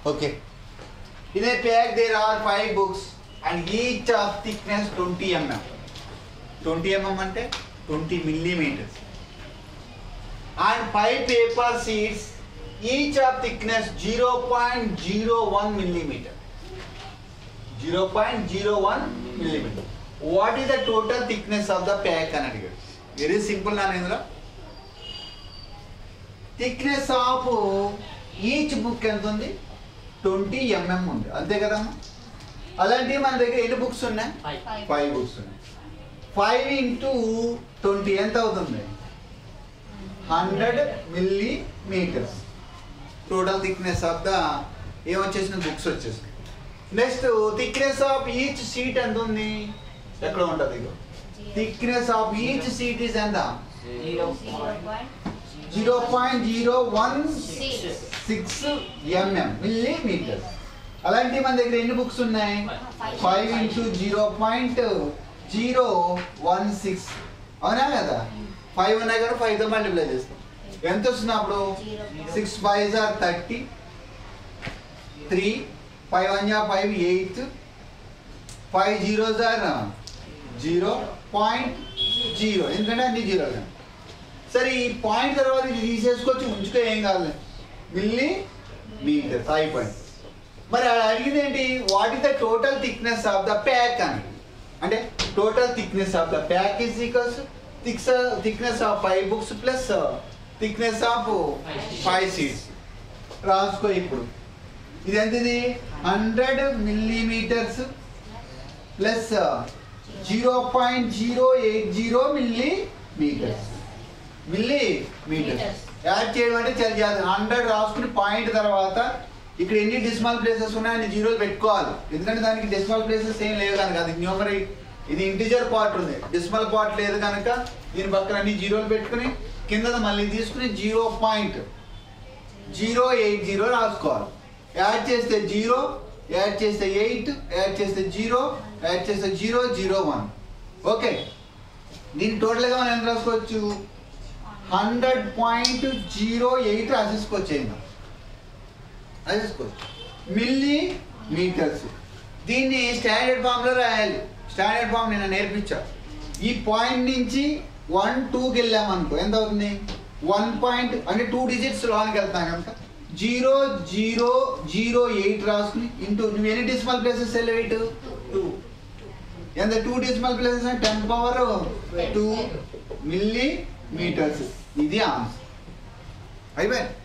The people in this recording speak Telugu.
Okay. In a pack there are five books and each of thickness 20 mm. 20 mm అంటే 20 millimeters. And five paper sheets each of thickness 0.01 millimeter. 0.01 millimeter. What is the total thickness of the pack అని అడిగాడు వెరీ సింపుల్ నానేంద్ర థిక్నెస్ ఆఫ్ ఈచ్ బుక్ ఎంత ఉంది ట్వంటీ ఎంఎం ఉంది అంతే కదమ్మా అలాంటివి మన దగ్గర ఎన్ని బుక్స్ ఉన్నాయి ఫైవ్ బుక్స్ ఉన్నాయి ఫైవ్ ఇంటూ ట్వంటీ ఎంత అవుతుంది hundred millimetres total thickness of the ఏమొచ్చేసిన బుక్స్ వచ్చేసినాయి next thickness of each sheet ఎంత ఉంది ఎక్కడ ఉంటుంది ఇగో thickness of each sheet is ఎంత zero point zero one six M M millimetres అలాంటి మన దగ్గర ఎన్ని బుక్స్ ఉన్నాయి five into zero point zero one six అవునా కదా ఫైవ్ ఉన్నాయి కదా ఫైవ్తో మల్టిప్లై చేస్తాం ఎంత వస్తుంది అప్పుడు six five or thirty three five one జా five eighth five zeros or zero point zero ఎందుకంటే అన్ని జీరో సరే ఈ పాయింట్ తర్వాత ఇది తీసేసుకొచ్చి ఉంచుకో ఏం కాదు మిల్లీ మీటర్స్ అయిపోయింది మరి అది అడిగింది ఏంటి what is the total thickness of the pack అని అంటే total thickness of the pack is equals thicks thickness of five books plus thickness of five sheets రాసుకో ఇప్పుడు ఇది ఎంతది hundred millimetres plus zero point zero eight zero millimetres millimetres add చేయడం అంటే చాలా చేయాలి హండ్రెడ్ రాసుకుని పాయింట్ తర్వాత ఇక్కడ ఎన్ని డెసిమల్ ప్లేసెస్ ఉన్నాయి అన్ని జీరోలు పెట్టుకోవాలి ఎందుకంటే దానికి డెసిమల్ ప్లేసెస్ ఏం లేవు కనుక అది న్యూమరీ ఇది ఇంటిజర్ పార్ట్ ఉంది డెసిమల్ పార్ట్ లేదు కనుక దీని పక్కన అన్ని జీరోలు పెట్టుకుని కింద మళ్ళీ తీసుకుని zero point zero eight zero రాసుకోవాలి యాడ్ చేస్తే జీరో యాడ్ చేస్తే ఎయిట్ యాడ్ చేస్తే జీరో యాడ్ చేస్తే జీరో జీరో వన్ ఓకే దీని టోటల్గా మనం ఎంత రాసుకోవచ్చు హండ్రెడ్ పాయింట్ జీరో ఎయిట్ రాసేసుకోవచ్చు ఇంకా రాసేసుకోవచ్చు మిల్లీ మీటర్స్ దీన్ని స్టాండర్డ్ ఫామ్లో రాయాలి స్టాండర్డ్ ఫామ్ నేను నేర్పించా ఈ పాయింట్ నుంచి వన్ టూకి వెళ్ళామనుకో ఎంత అవుతుంది వన్ పాయింట్ అంటే టూ డిజిట్స్ లోనికి వెళ్తాం కనుక జీరో జీరో జీరో ఎయిట్ రాసుకుని ఇంటూ నువ్వు ఎన్ని డెసిమల్ ప్లేసెస్ వెళ్ళావు ఎయిట్ టూ ఎంత టూ డెసిమల్ ప్లేసెస్ అంటే ten power two millimetres ఇది ఆన్సర్ అయిపోయింది